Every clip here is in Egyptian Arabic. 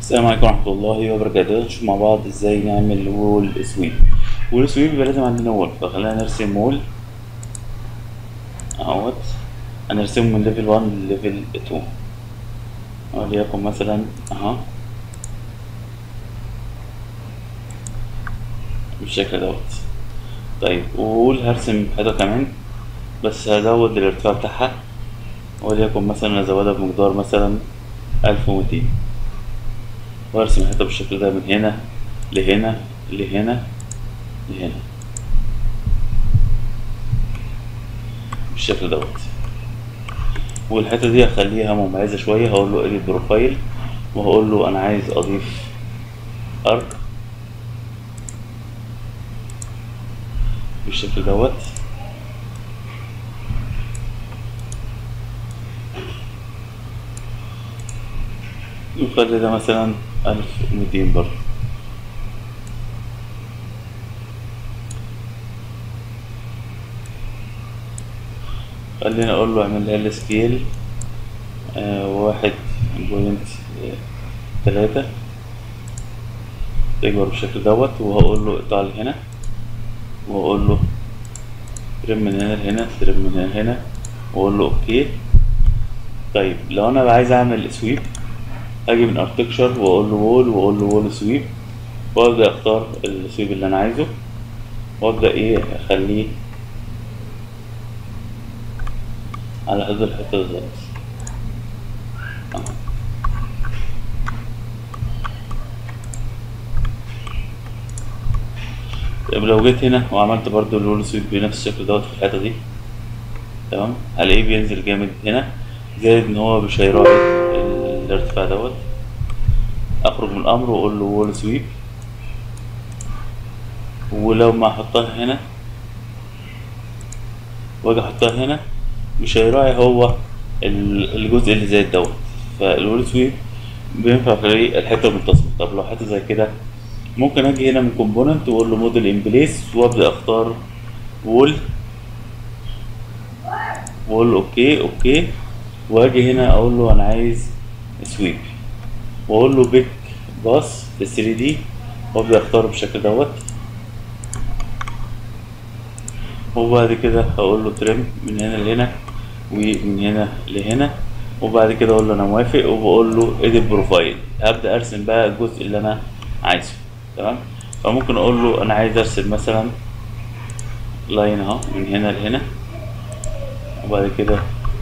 السلام عليكم ورحمة الله وبركاته نشوف مع بعض ازاي نعمل وول سويب وول سويب يبقى لازم عندنا وول فخلينا نرسم وول اهوت هنرسمه من ليفل 1 لليفل 2 وليكن مثلا اها بالشكل دوت طيب وول هرسم حيطة كمان بس هزود الارتفاع بتاعها وليكن مثلا ازودها بمقدار مثلا ألف ومتين وارسم الحيطة بالشكل ده من هنا لهنا لهنا لهنا بالشكل دوت والحتة دي هخليها مميزة شوية هقول له edit بروفايل وهقول له أنا عايز أضيف أرك بالشكل دوت نخلي ده مثلا ألف ومتين برضه خلينا أقول له اعمل لها السكيل آه واحد بوينت تلاتة تكبر بالشكل دوت وهقول له اقطع لي هنا وأقول له ترم من هنا لهنا ترم من هنا لهنا وأقول له أوكي طيب لو أنا عايز أعمل سويب اجي من ارتكشر واقول له وول واقول له وول سويب وابدا اختار السويب اللي انا عايزه وابدا ايه اخليه على هذا الحته بالظبط طيب لو جيت هنا وعملت برضو الوول سويب بنفس الشكل دوت في الحته دي تمام هلاقيه بينزل جامد هنا زائد ان هو مش هيراعي الارتفاع دوت اخرج من الامر واقول له وول سويب ولو ما احطها هنا واجي احطها هنا مش هيراعي هو الجزء اللي زي دوت فالوول سويب بينفع في الحته المتصله طب لو حته زي كده ممكن اجي هنا من كومبوننت واقول له موديل ان بليس وابدا اختار وول واقول له اوكي اوكي واجي هنا اقول له انا عايز سويب واقول له بيك باص في 3 دي وابدا اختاره بالشكل دوت وبعد كده هقول له ترم من هنا لهنا ومن هنا لهنا وبعد كده اقول له انا موافق وبقول له edit بروفايل هبدا ارسم بقى الجزء اللي انا عايزه تمام فممكن اقول له انا عايز ارسم مثلا لاين اهو من هنا لهنا وبعد كده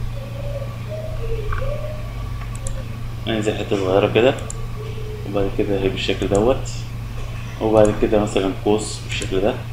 انزل حته صغيره كده وبعد كده هي بالشكل دوت وبعد كده مثلا قوس بالشكل ده